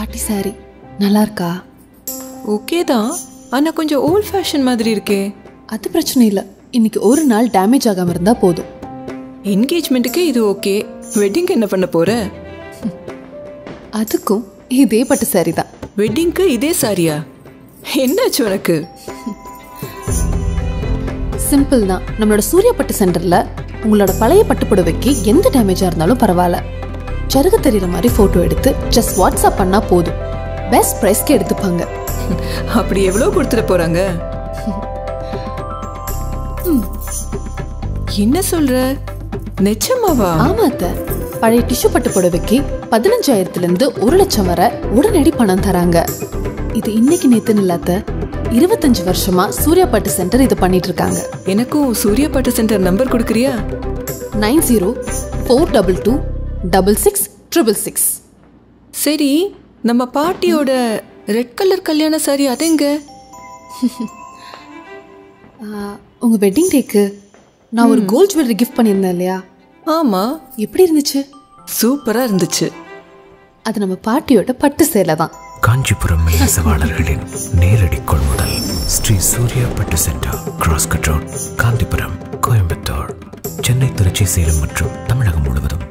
party saree நல்லா இருக்கா okay தான் ஆனா கொஞ்சம் ஓல்ட் ஃபேஷன் மாதிரி இருக்கே அது பிரச்சனை இல்லை இன்னைக்கு ஒரு நாள் டேமேஜ் ஆகாம இருந்தா போதும் என்கேஜ்மெண்ட்டுக்கு இது ஓகே வெட்டிங்க்கு என்ன பண்ண போற அதுக்கும் இதே பட்டு saree தான் வெட்டிங்க்கு இதே சாரியா என்னாச்சு உனக்கு சிம்பிள் தான் நம்மளோட சூர்யா பட்டு சென்டர்ல உங்களோட பழைய பட்டு புடவைக்கு எந்த டேமேஜா இருந்தாலும் பரவாயில்ல சருகு தெரியுற மாதிரி போட்டோ எடுத்து ஜஸ்ட் வாட்ஸ்அப் பண்ணா போதும் பெஸ்ட் ப்ரைஸ்க்கு எடுத்துப்பாங்க அப்படி எவ்வளவு கொடுத்துட போறாங்க என்ன சொல்ற நிச்சயமாவா ஆமா அத்தை பழைய டிஷ்யூ பட்டு புடவைக்கு பதினஞ்சாயிரத்துல இருந்து ஒரு லட்சம் வரை உடனடி பணம் தராங்க இது இன்னைக்கு நேத்துன்னு இல்லாத இருபத்தஞ்சு வருஷமா சூர்யா பட்டு சென்டர் இது பண்ணிட்டு இருக்காங்க எனக்கும் சூர்யா பட்டு சென்டர் நம்பர் கொடுக்குறியா nine zero four double two double six triple six சரி நம்ம பாட்டியோட ரெட் கலர் கல்யாண சாரி அதெங்க உங்க வெட்டிங் டேக்கு நான் ஒரு கோல்ட் ஜுவல்லரி கிஃப்ட் பண்ணியிருந்தேன் இல்லையா ஆமா எப்படி இருந்துச்சு சூப்பரா இருந்துச்சு அது நம்ம பாட்டியோட பட்டு சேலை தான் காஞ்சிபுரம் நெசவாளர்களின் நேரடி கொள்முதல் Sri Surya Pattu centre cross cut road Gandhipuram Coimbatore Chennai Trichy Salem மற்றும் தமிழகம் முழுவதும்